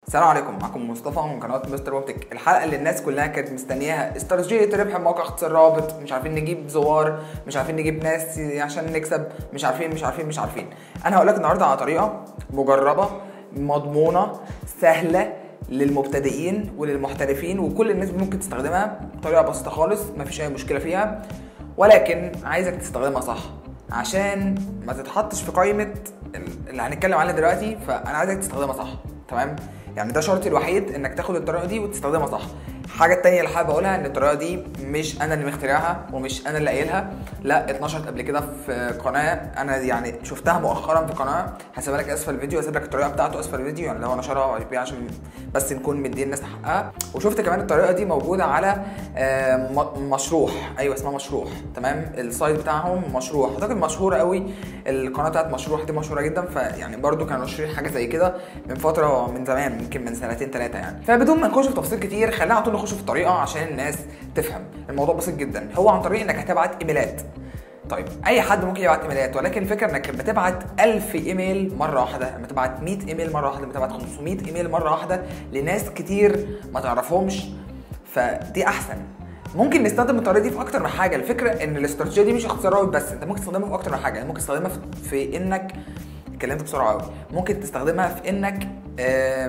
السلام عليكم معكم مصطفى من قناه مستر ووبتك الحلقه اللي الناس كلها كانت مستنياها استراتيجيه ربح مواقع اختصار رابط مش عارفين نجيب زوار مش عارفين نجيب ناس عشان نكسب مش عارفين مش عارفين مش عارفين انا هقول لك النهارده على طريقه مجربه مضمونه سهله للمبتدئين وللمحترفين وكل الناس ممكن تستخدمها طريقه بسيطه خالص ما فيش اي مشكله فيها ولكن عايزك تستخدمها صح عشان ما تتحطش في قائمه اللي هنتكلم عليها دلوقتي فانا عايزك تستخدمها صح تمام يعني ده شرطي الوحيد انك تاخد الطريقه دي وتستخدمها صح الحاجه التانية اللي حابب اقولها ان الطريقه دي مش انا اللي مخترعها ومش انا اللي قايلها لا اتنشرت قبل كده في قناه انا يعني شفتها مؤخرا في قناه هسيبها لك اسفل الفيديو هسيب لك الطريقه بتاعته اسفل الفيديو يعني لو نشرها بيه عشان بس نكون مدين الناس حقها وشفت كمان الطريقه دي موجوده على آه، م- مشروح ايوه اسمها مشروح تمام السايت بتاعهم مشروح اعتقد مشهوره قوي القناه بتاعت مشروح دي مشهوره جدا فيعني برضو كانوا ناشرين حاجه زي كده من فتره من زمان يمكن من سنتين ثلاثه يعني فبدون ما نخش في تفاصيل كتير خلينا على طول نخش في الطريقه عشان الناس تفهم الموضوع بسيط جدا هو عن طريق انك هتبعت ايميلات طيب اي حد ممكن يبعت ايميلات ولكن الفكره انك لما تبعت 1000 ايميل مره واحده لما تبعت 100 ايميل مره واحده لما تبعت 500 ايميل مره واحده لناس كتير ما تعرفهمش فدي احسن ممكن نستخدم الطريقه دي في اكتر من حاجه الفكره ان الاستراتيجيه دي مش اختصار رابط بس انت ممكن تستخدمها في اكتر من حاجه ممكن تستخدمها في- في انك اتكلمت بسرعه قوي ممكن تستخدمها في انك آه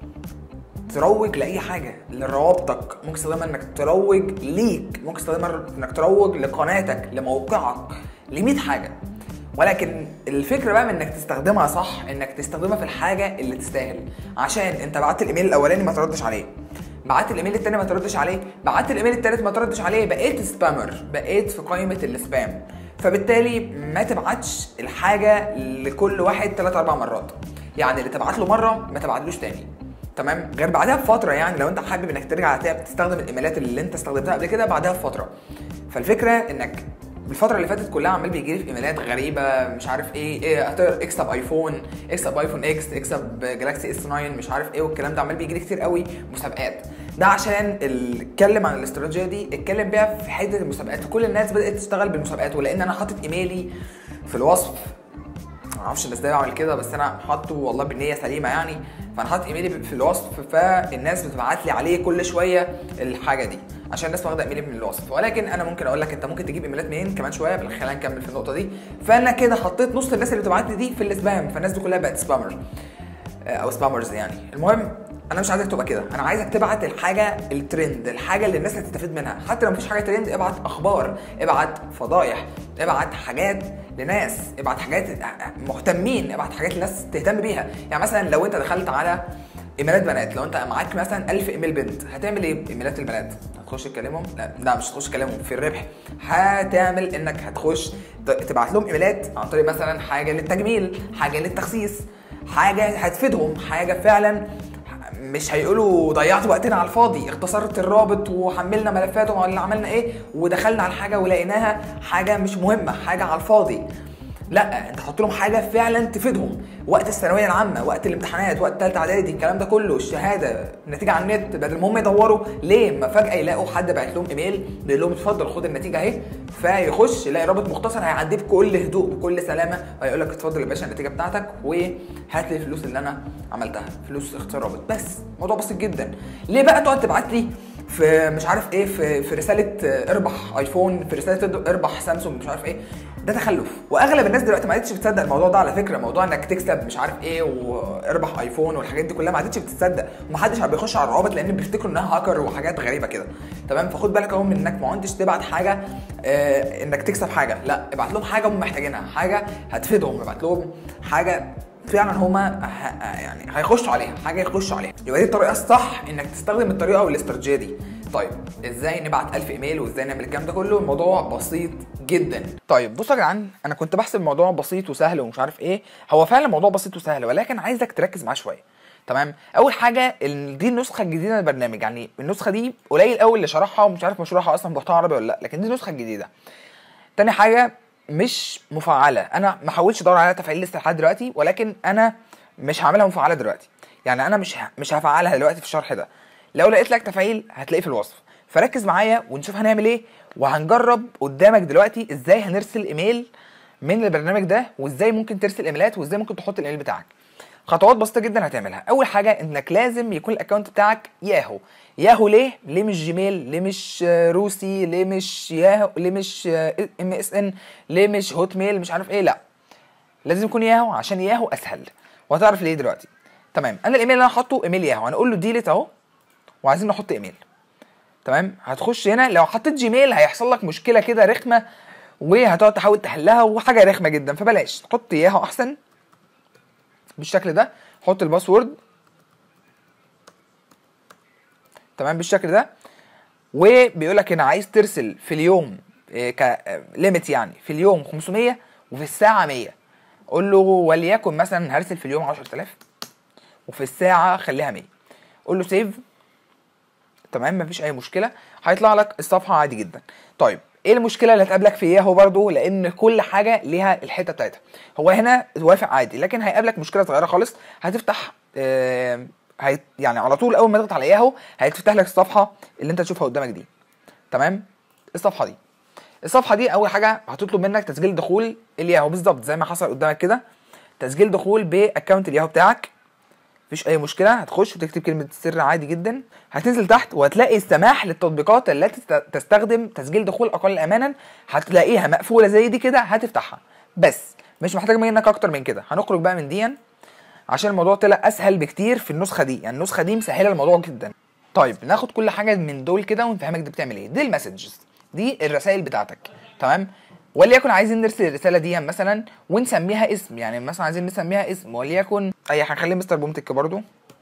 تروج لاي حاجه لروابطك ممكن تستخدمها انك تروج ليك ممكن تستخدمها انك تروج لقناتك لموقعك ل 100 حاجه ولكن الفكره بقى من انك تستخدمها صح انك تستخدمها في الحاجه اللي تستاهل عشان انت بعت الايميل الاولاني ما تردش عليه بعت الايميل التاني ما تردش عليه بعت الايميل التالت ما تردش عليه بقيت سبامر بقيت في قائمه السبام فبالتالي ما تبعتش الحاجه لكل واحد 3 4 مرات يعني اللي تبعت له مره ما تبعتلوش تاني تمام غير بعدها بفتره يعني لو انت حابب انك ترجع تا- تستخدم الايميلات اللي انت استخدمتها قبل كده بعدها بفتره فالفكره انك الفترة اللي فاتت كلها عمال بيجي لي في ايميلات غريبة مش عارف ايه ايه هتقدر اكسب ايفون اكسب ايفون اكس اكسب جالاكسي اس 9 مش عارف ايه والكلام ده عمال بيجي لي كتير قوي مسابقات ده عشان ال- اتكلم عن الاستراتيجية دي اتكلم بيها في حتة المسابقات وكل الناس بدأت تشتغل بالمسابقات ولان انا حاطط ايميلي في الوصف ما اعرفش الناس ازاي بعمل كده بس انا حاطه والله بالنيه سليمه يعني فانا حاطط ايميلي في الوصف فالناس بتبعت لي عليه كل شويه الحاجه دي عشان الناس واخده ايميلي من الوصف ولكن انا ممكن اقول لك انت ممكن تجيب ايميلات منين كمان شويه بل خلينا نكمل في النقطه دي فانا كده حطيت نص الناس اللي بتبعت لي دي في السبام فالناس دي كلها بقت سبامر او سبامرز يعني المهم انا مش عايزك تبقى كده انا عايزك تبعت الحاجه الترند الحاجه اللي الناس هتستفيد منها حتى لو مفيش حاجه ترند ابعت اخبار ابعت فضايح ابعت حاجات لناس ابعت حاجات مهتمين ابعت حاجات الناس تهتم بيها يعني مثلا لو انت دخلت على ايميلات بنات لو انت معاك مثلا 1000 ايميل بنت هتعمل ايه بايميلات البنات هتخش تكلمهم لا لا مش هتخش تكلمهم في الربح هتعمل انك هتخش ت- تبعت لهم ايميلات عن طريق مثلا حاجه للتجميل حاجه للتخسيس حاجه هتفيدهم حاجه فعلا مش هيقولوا ضيعت وقتنا على الفاضي اختصرت الرابط وحملنا ملفات ولا عملنا ايه ودخلنا على حاجه ولقيناها حاجه مش مهمه حاجه على الفاضي لا انت حط لهم حاجه فعلا تفيدهم وقت الثانويه العامه وقت الامتحانات وقت ثالثه اعدادي الكلام ده كله الشهاده النتيجه على النت بدل ما هم يدوروا ليه ما فجاه يلاقوا حد باعت لهم ايميل بيقول لهم اتفضل خد النتيجه اهي فيخش يلاقي رابط مختصر هيعديه بكل هدوء بكل سلامه وهيقول لك اتفضل يا باشا النتيجه بتاعتك وهات لي الفلوس اللي انا عملتها فلوس اختيار رابط بس موضوع بسيط جدا ليه بقى تقعد تبعت لي في مش عارف ايه في في رساله آه، اربح ايفون في رساله اربح سامسونج مش عارف ايه ده تخلف واغلب الناس دلوقتي ما عادتش بتصدق الموضوع ده على فكره موضوع انك تكسب مش عارف ايه واربح ايفون والحاجات دي كلها ما عادتش بتصدق ومحدش عم بيخش على الروابط لان بيفتكروا انها هاكر وحاجات غريبه كده تمام فخد بالك اهو من انك ما عندش تبعت حاجه آه انك تكسب حاجه لا ابعت لهم حاجه هم محتاجينها حاجه هتفيدهم ابعت لهم حاجه فعلا هما ه- يعني هيخشوا عليها حاجه يخشوا عليها يبقى دي الطريقه الصح انك تستخدم الطريقه والاستراتيجيه دي طيب ازاي نبعت 1000 ايميل وازاي نعمل الكلام ده كله الموضوع بسيط جدا طيب بصوا يا جدعان انا كنت بحسب الموضوع بسيط وسهل ومش عارف ايه هو فعلا الموضوع بسيط وسهل ولكن عايزك تركز معاه شويه تمام اول حاجه ال- دي النسخه الجديده من البرنامج يعني النسخه دي قليل قوي اللي شرحها ومش عارف مشروعها اصلا بمحتوى عربي ولا لا لكن دي النسخه الجديده تاني حاجه مش مفعله انا ما حاولتش ادور عليها تفعيل لسه لحد دلوقتي ولكن انا مش هعملها مفعله دلوقتي يعني انا مش ه- مش هفعلها دلوقتي في الشرح ده لو لقيت لك تفعيل هتلاقيه في الوصف فركز معايا ونشوف هنعمل ايه وهنجرب قدامك دلوقتي ازاي هنرسل ايميل من البرنامج ده وازاي ممكن ترسل ايميلات وازاي ممكن تحط الايميل بتاعك خطوات بسيطه جدا هتعملها اول حاجه انك لازم يكون الاكونت بتاعك ياهو ياهو ليه ليه مش جيميل ليه مش آه، روسي ليه مش ياهو ليه مش ام اس ان ليه مش هوت ميل مش عارف ايه لا لازم يكون ياهو عشان ياهو اسهل وهتعرف ليه دلوقتي تمام انا الايميل اللي انا حاطه ايميل ياهو هنقول له ديليت اهو وعايزين نحط ايميل تمام هتخش هنا لو حطيت جيميل هيحصل لك مشكله كده رخمه وهتقعد تحاول تحلها وحاجه رخمه جدا فبلاش حط ياهو احسن بالشكل ده حط الباسورد تمام بالشكل ده وبيقول لك هنا عايز ترسل في اليوم كليميت يعني في اليوم 500 وفي الساعه 100 قول له وليكن مثلا هرسل في اليوم 10000 وفي الساعه خليها 100 قول له سيف تمام مفيش اي مشكله هيطلع لك الصفحه عادي جدا طيب ايه المشكله اللي هتقابلك في ياهو برضو لان كل حاجه ليها الحته بتاعتها هو هنا وافق عادي لكن هيقابلك مشكله صغيره خالص هتفتح آه هي يعني على طول اول ما تضغط على ياهو هيتفتح لك الصفحه اللي انت تشوفها قدامك دي تمام الصفحه دي الصفحه دي اول حاجه هتطلب منك تسجيل دخول الياهو بالظبط زي ما حصل قدامك كده تسجيل دخول باكونت الياهو بتاعك مفيش اي مشكله هتخش وتكتب كلمه السر عادي جدا هتنزل تحت وهتلاقي السماح للتطبيقات التي تست- تستخدم تسجيل دخول اقل امانا هتلاقيها مقفوله زي دي كده هتفتحها بس مش محتاج منك اكتر من كده هنخرج بقى من دي عشان الموضوع طلع اسهل بكتير في النسخه دي يعني النسخه دي مسهله الموضوع جدا طيب ناخد كل حاجه من دول كده ونفهمك دي بتعمل ايه دي المسجز دي الرسائل بتاعتك تمام وليكن عايزين نرسل الرساله دي مثلا ونسميها اسم يعني مثلا عايزين نسميها اسم وليكن اي هنخليه مستر بومتك برضو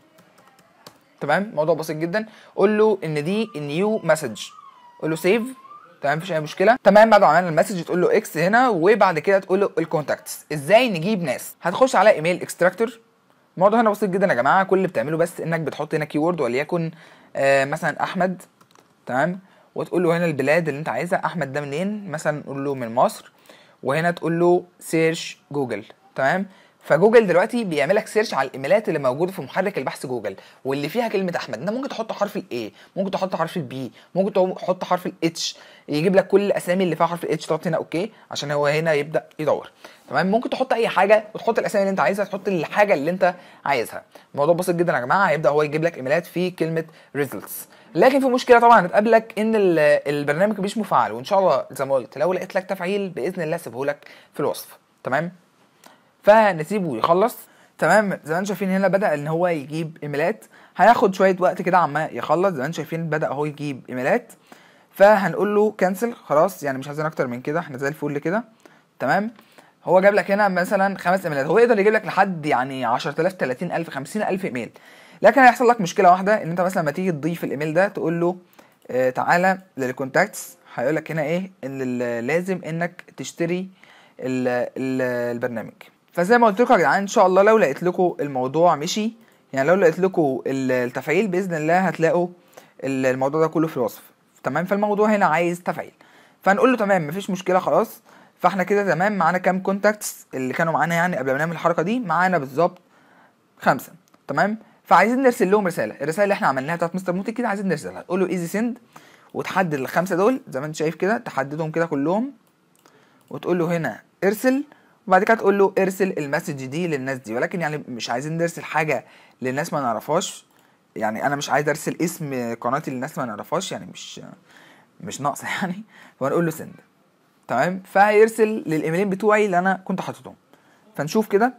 تمام موضوع بسيط جدا قول له ان دي نيو مسج قول له سيف تمام مفيش اي مشكله تمام بعد ما عملنا المسج تقول له اكس هنا وبعد كده تقول له الكونتاكتس ازاي نجيب ناس هتخش على ايميل اكستراكتور الموضوع هنا بسيط جدا يا جماعه كل اللي بتعمله بس انك بتحط هنا كيورد وليكن آه مثلا احمد تمام وتقول له هنا البلاد اللي انت عايزها احمد ده منين مثلا نقول له من مصر وهنا تقول له سيرش جوجل تمام فجوجل دلوقتي بيعمل لك سيرش على الايميلات اللي موجوده في محرك البحث جوجل واللي فيها كلمه احمد انت ممكن تحط حرف الاي ممكن تحط حرف البي ممكن تحط حرف الاتش يجيب لك كل الاسامي اللي فيها حرف الاتش تحط هنا اوكي عشان هو هنا يبدا يدور تمام ممكن تحط اي حاجه وتحط الاسامي اللي انت عايزها تحط الحاجه اللي انت عايزها الموضوع بسيط جدا يا جماعه هيبدا هو يجيب لك ايميلات في كلمه ريزلتس لكن في مشكله طبعا هتقابلك ان ال- البرنامج مش مفعل وان شاء الله زي ما قلت لو لقيت لك تفعيل باذن الله اسيبه لك في الوصف تمام فنسيبه يخلص تمام زي ما انتم شايفين هنا بدا ان هو يجيب ايميلات هياخد شويه وقت كده عما يخلص زي ما انتم شايفين بدا اهو يجيب ايميلات فهنقول له كنسل خلاص يعني مش عايزين اكتر من كده احنا زي الفل كده تمام هو جاب لك هنا مثلا خمس ايميلات هو يقدر يجيب لك لحد يعني 10000 30000 50000 ايميل لكن هيحصل لك مشكله واحده ان انت مثلا لما تيجي تضيف الايميل ده تقول له اه تعالى للكونتاكتس هيقول لك هنا ايه ان ال- لازم انك تشتري ال ال البرنامج فزي ما قلت لكم يا جدعان ان شاء الله لو لقيت لكم الموضوع مشي يعني لو لقيت لكم ال- التفعيل باذن الله هتلاقوا ال- الموضوع ده كله في الوصف تمام فالموضوع هنا عايز تفعيل فنقول له تمام مفيش مشكله خلاص فاحنا كده تمام معانا كام كونتاكتس اللي كانوا معانا يعني قبل ما نعمل الحركه دي معانا بالظبط خمسه تمام فعايزين نرسل لهم رساله الرساله اللي احنا عملناها بتاعت مستر موتي كده عايزين نرسلها تقول له ايزي سند وتحدد الخمسه دول زي ما انت شايف كده تحددهم كده كلهم وتقول له هنا ارسل وبعد كده تقول له ارسل المسج دي للناس دي ولكن يعني مش عايزين نرسل حاجه للناس ما نعرفهاش يعني انا مش عايز ارسل اسم قناتي للناس ما نعرفهاش يعني مش مش ناقصه يعني فنقول له سند تمام فهيرسل للايميلين بتوعي اللي انا كنت حاططهم فنشوف كده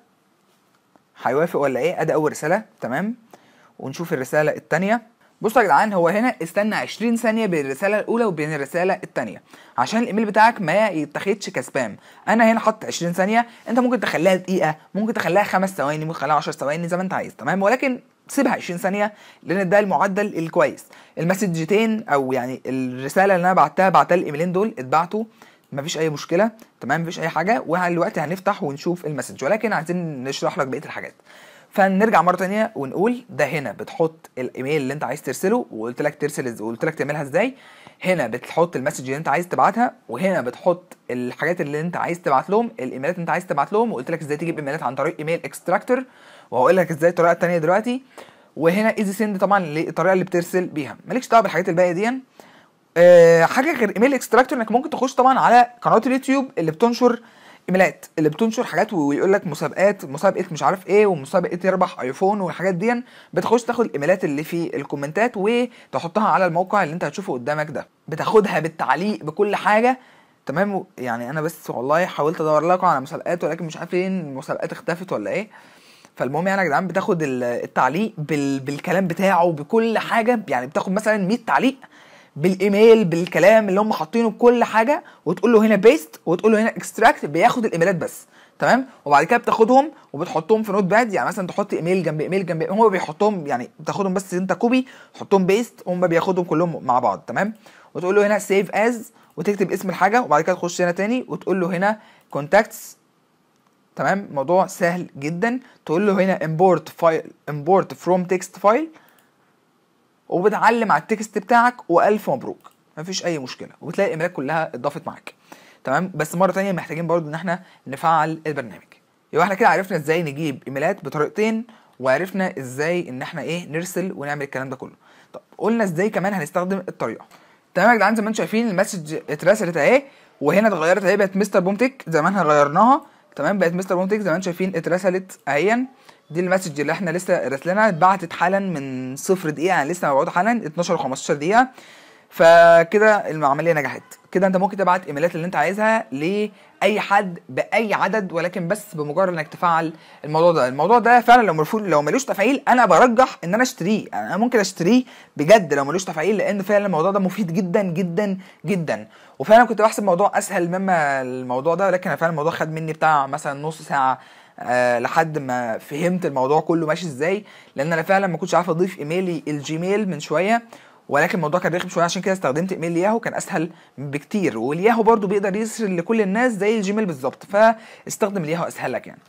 هيوافق ولا ايه ادي اول رساله تمام ونشوف الرساله الثانيه بصوا يا جدعان هو هنا استنى 20 ثانيه بين الرساله الاولى وبين الرساله الثانيه عشان الايميل بتاعك ما يتاخدش كسبام انا هنا حاطط 20 ثانيه انت ممكن تخليها دقيقه ممكن تخليها خمس ثواني ممكن تخليها 10 ثواني زي ما انت عايز تمام ولكن سيبها 20 ثانيه لان ده المعدل الكويس المسجتين او يعني الرساله اللي انا بعتها بعتها الايميلين دول اتبعتوا مفيش اي مشكله تمام مفيش اي حاجه ودلوقتي هنفتح ونشوف المسج ولكن عايزين نشرح لك بقيه الحاجات فنرجع مره تانية ونقول ده هنا بتحط الايميل اللي انت عايز ترسله وقلت لك ترسل إز- وقلت لك تعملها ازاي هنا بتحط المسج اللي انت عايز تبعتها وهنا بتحط الحاجات اللي انت عايز تبعت لهم الايميلات اللي انت عايز تبعت لهم وقلت لك ازاي تجيب ايميلات عن طريق ايميل اكستراكتور وهقول لك ازاي الطريقه التانية دلوقتي وهنا ايزي سند طبعا اللي- الطريقه اللي بترسل بيها مالكش دعوه بالحاجات الباقيه دي آه، حاجه غير ايميل اكستراكتور انك ممكن تخش طبعا على قناه اليوتيوب اللي بتنشر ايميلات اللي بتنشر حاجات ويقول لك مسابقات مسابقه مش عارف ايه ومسابقه يربح ايفون والحاجات دي بتخش تاخد الايميلات اللي في الكومنتات وتحطها على الموقع اللي انت هتشوفه قدامك ده بتاخدها بالتعليق بكل حاجه تمام يعني انا بس والله حاولت ادور لكم على مسابقات ولكن مش عارف ليه المسابقات اختفت ولا ايه فالمهم يعني يا جدعان بتاخد ال- التعليق بال... بالكلام بتاعه بكل حاجه يعني بتاخد مثلا 100 تعليق بالايميل بالكلام اللي هم حاطينه بكل حاجه وتقول له هنا بيست وتقول له هنا اكستراكت بياخد الايميلات بس تمام وبعد كده بتاخدهم وبتحطهم في نوت باد يعني مثلا تحط ايميل جنب ايميل جنب هم بيحطهم يعني بتاخدهم بس انت كوبي تحطهم بيست هم بياخدهم كلهم مع بعض تمام وتقول له هنا سيف از وتكتب اسم الحاجه وبعد كده تخش هنا تاني وتقول له هنا كونتاكتس تمام موضوع سهل جدا تقول له هنا import فايل import from text فايل وبتعلم على التكست بتاعك والف مبروك مفيش اي مشكله وبتلاقي الايميلات كلها اتضافت معاك تمام بس مره تانية محتاجين برضو ان احنا نفعل البرنامج يبقى احنا كده عرفنا ازاي نجيب ايميلات بطريقتين وعرفنا ازاي ان احنا ايه نرسل ونعمل الكلام ده كله طب قلنا ازاي كمان هنستخدم الطريقه تمام يا جدعان زي ما انتم شايفين المسج اترسلت اهي وهنا اتغيرت اهي بقت مستر بومتك زي ما احنا غيرناها تمام بقت مستر بومتك زي ما انتم شايفين اترسلت اهيا دي المسج اللي احنا لسه راسلينها اتبعتت حالا من صفر دقيقه يعني لسه مبعوثه حالا 12 15 دقيقه فكده العمليه نجحت كده انت ممكن تبعت ايميلات اللي انت عايزها لاي حد باي عدد ولكن بس بمجرد انك تفعل الموضوع ده الموضوع ده فعلا لو مرفوض لو ملوش تفعيل انا برجح ان انا اشتريه يعني انا ممكن اشتريه بجد لو ملوش تفعيل لان فعلا الموضوع ده مفيد جدا جدا جدا وفعلا كنت بحسب الموضوع اسهل مما الموضوع ده ولكن فعلا الموضوع خد مني بتاع مثلا نص ساعه آه لحد ما فهمت الموضوع كله ماشي ازاي لان انا فعلا ما كنتش عارف اضيف ايميلي الجيميل من شويه ولكن الموضوع كان رخم شويه عشان كده استخدمت ايميل ياهو كان اسهل بكتير والياهو برضو بيقدر يرسل لكل الناس زي الجيميل بالظبط فاستخدم الياهو اسهل لك يعني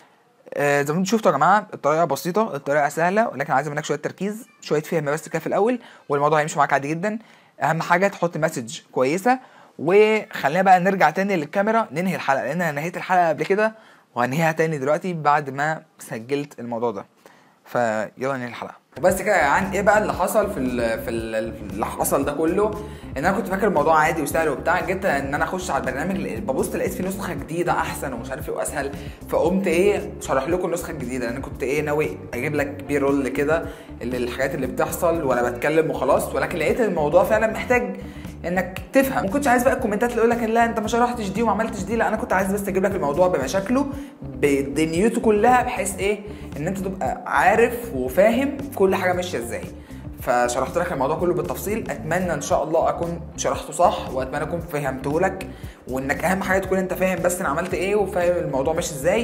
آه زي ما انتم شفتوا يا جماعه الطريقه بسيطه الطريقه سهله ولكن عايزه منك شويه تركيز شويه فهم بس كده في الاول والموضوع هيمشي معاك عادي جدا اهم حاجه تحط مسج كويسه وخلينا بقى نرجع تاني للكاميرا ننهي الحلقه لان انا نهيت الحلقه قبل كده وهنهيها تاني دلوقتي بعد ما سجلت الموضوع ده فيلا ننهي الحلقه وبس كده يا جدعان ايه بقى اللي حصل في ال في ال اللي حصل ده كله ان انا كنت فاكر الموضوع عادي وسهل وبتاع جيت ان انا اخش على البرنامج لقيت- ببص لقيت في نسخه جديده احسن ومش عارف ايه واسهل فقمت ايه شرح لكم النسخه الجديده لان كنت ايه ناوي اجيب لك بي رول كده اللي الحاجات اللي بتحصل وانا بتكلم وخلاص ولكن لقيت الموضوع فعلا محتاج انك تفهم ما كنتش عايز بقى الكومنتات اللي يقول لك لا انت ما شرحتش دي وما عملتش دي لا انا كنت عايز بس اجيب لك الموضوع بمشاكله بدنيته كلها بحيث ايه ان انت تبقى عارف وفاهم كل حاجه ماشيه ازاي فشرحت لك الموضوع كله بالتفصيل اتمنى ان شاء الله اكون شرحته صح واتمنى اكون فهمته لك وانك اهم حاجه تكون انت فاهم بس انا عملت ايه وفاهم الموضوع ماشي ازاي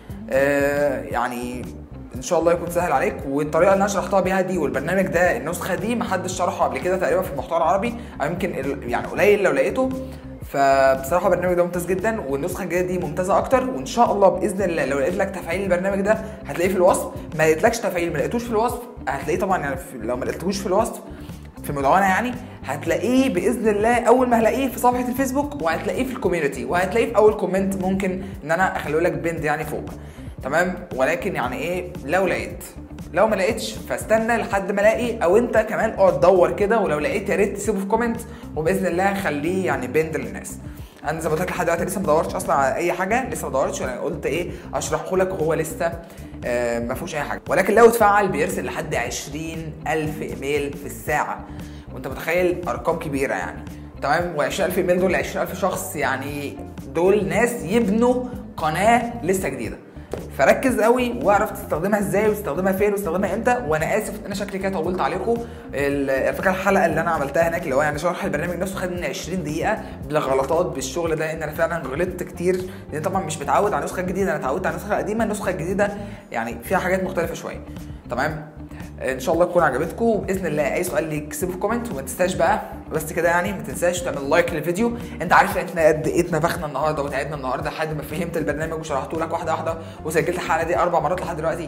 آه يعني ان شاء الله يكون سهل عليك والطريقه اللي انا شرحتها بيها دي والبرنامج ده النسخه دي محدش شرحه قبل كده تقريبا في المحتوى العربي او يمكن ال- يعني قليل لو لقيته فبصراحه البرنامج ده ممتاز جدا والنسخه الجديده دي ممتازه اكتر وان شاء الله باذن الله لو لقيت لك تفعيل البرنامج ده هتلاقيه في الوصف ما لقيتلكش تفعيل ما لقيتوش في الوصف هتلاقيه طبعا يعني في لو ما لقيتهوش في الوصف في المدونه يعني هتلاقيه باذن الله اول ما هلاقيه في صفحه الفيسبوك وهتلاقيه في الكوميونتي وهتلاقيه في اول كومنت ممكن ان انا اخليه لك بند يعني فوق تمام ولكن يعني ايه لو لقيت لو ما لقيتش فاستنى لحد ما الاقي او انت كمان اقعد دور كده ولو لقيت يا ريت تسيبه في كومنت وباذن الله خليه يعني بند للناس انا زي ما قلت لك لحد دلوقتي لسه ما دورتش اصلا على اي حاجه لسه ما دورتش انا قلت ايه اشرحه لك وهو لسه آه ما فيهوش اي حاجه ولكن لو اتفعل بيرسل لحد 20000 ايميل في الساعه وانت متخيل ارقام كبيره يعني تمام و20000 ايميل دول 20000 شخص يعني دول ناس يبنوا قناه لسه جديده فركز قوي واعرف تستخدمها ازاي وتستخدمها فين وتستخدمها امتى وانا اسف انا شكلي كده طولت عليكم ال- فاكر الحلقه اللي انا عملتها هناك اللي هو يعني شرح البرنامج نفسه خد مني 20 دقيقه بالغلطات بالشغل ده لان انا فعلا غلطت كتير لان طبعا مش متعود على النسخه الجديده انا اتعودت على النسخه القديمه النسخه الجديده يعني فيها حاجات مختلفه شويه تمام ان شاء الله تكون عجبتكم وباذن الله اي سؤال ليك سيبه في كومنت وما تنساش بقى بس كده يعني ما تنساش تعمل لايك للفيديو انت عارف احنا قد ايه اتنفخنا النهارده وتعبنا النهارده لحد ما فهمت البرنامج وشرحته لك واحده واحده وسجلت الحلقه دي اربع مرات لحد دلوقتي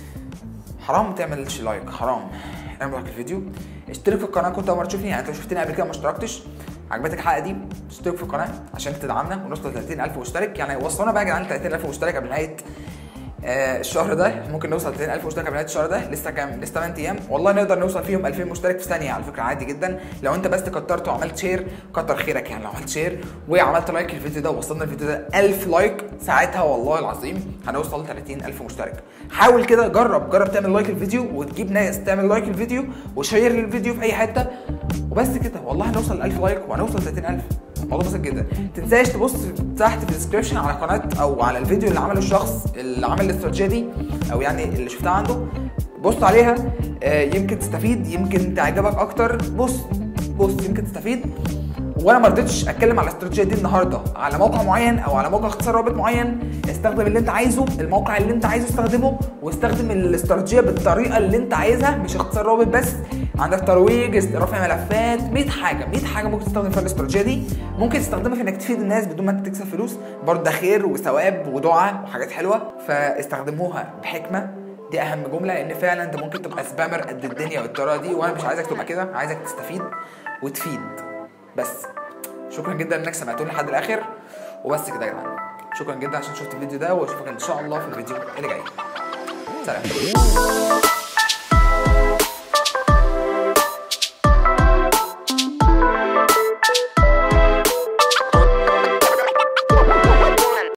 حرام ما تعملش لايك حرام اعمل لايك للفيديو اشترك في القناه كنت اول مره تشوفني يعني انت لو شفتني قبل كده ما اشتركتش عجبتك الحلقه دي اشترك في القناه عشان تدعمنا ونوصل ل 30000 مشترك يعني وصلونا بقى يا جدعان ل 30000 مشترك قبل نهايه آه الشهر ده ممكن نوصل 20000 مشترك قبل نهايه الشهر ده لسه كام لسه 8 ايام والله نقدر نوصل فيهم 2000 مشترك في ثانيه على فكره عادي جدا لو انت بس كترت وعملت شير كتر خيرك يعني لو عملت شير وعملت لايك للفيديو ده ووصلنا الفيديو ده 1000 لايك ساعتها والله العظيم هنوصل 30000 مشترك حاول كده جرب جرب تعمل لايك للفيديو وتجيب ناس تعمل لايك للفيديو وشير للفيديو في اي حته وبس كده والله هنوصل 1000 لايك وهنوصل 30000 الموضوع بسيط جدا تنساش تبص تحت في الديسكربشن على قناه او على الفيديو اللي عمله الشخص اللي عمل الاستراتيجيه دي او يعني اللي شفتها عنده بص عليها آه، يمكن تستفيد يمكن تعجبك اكتر بص بص يمكن تستفيد وانا ما رضيتش اتكلم على الاستراتيجيه دي النهارده على موقع معين او على موقع اختصار رابط معين استخدم اللي انت عايزه الموقع اللي انت عايزه استخدمه واستخدم الاستراتيجيه بالطريقه اللي انت عايزها مش اختصار رابط بس عندك ترويج است- رفع ملفات 100 حاجه 100 حاجه ممكن تستخدم فيها الاستراتيجيه دي ممكن تستخدمها في انك تفيد الناس بدون ما انت تكسب فلوس برضه ده خير وثواب ودعاء وحاجات حلوه فاستخدموها بحكمه دي اهم جمله لان فعلا انت ممكن تبقى سبامر قد الدنيا بالطريقه دي وانا مش عايزك تبقى كده عايزك تستفيد وتفيد بس شكرا جدا انك سمعتوني لحد الاخر وبس كده يا جدعان شكرا جدا عشان شفت الفيديو ده واشوفك ان شاء الله في الفيديو اللي جاي سلام